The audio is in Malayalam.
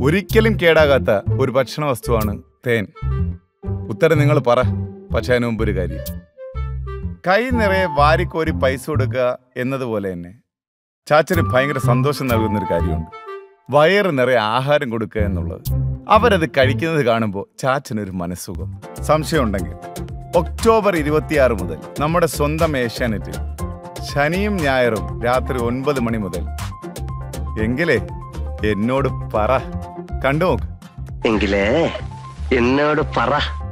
ഒരിക്കലും കേടാകാത്ത ഒരു ഭക്ഷണ വസ്തുവാണ് തേൻ ഉത്തരം നിങ്ങൾ പറ പക്ഷേ അതിന് മുമ്പ് ഒരു കാര്യം കൈ നിറയെ വാരിക്കോരി പൈസ കൊടുക്കുക എന്നതുപോലെ തന്നെ ചാച്ചന് ഭയങ്കര സന്തോഷം നൽകുന്ന ഒരു കാര്യമുണ്ട് വയറ് നിറയെ ആഹാരം കൊടുക്കുക എന്നുള്ളത് അവരത് കഴിക്കുന്നത് കാണുമ്പോൾ ചാച്ചനൊരു മനസ്സുഖം സംശയമുണ്ടെങ്കിൽ ഒക്ടോബർ ഇരുപത്തിയാറ് മുതൽ നമ്മുടെ സ്വന്തം ഏഷ്യാനെറ്റിൽ ശനിയും ഞായറും രാത്രി ഒൻപത് മണി മുതൽ എങ്കിലേ എന്നോട് പറ കണ്ടു നോക്ക് എങ്കിലേ എന്നോട് പറ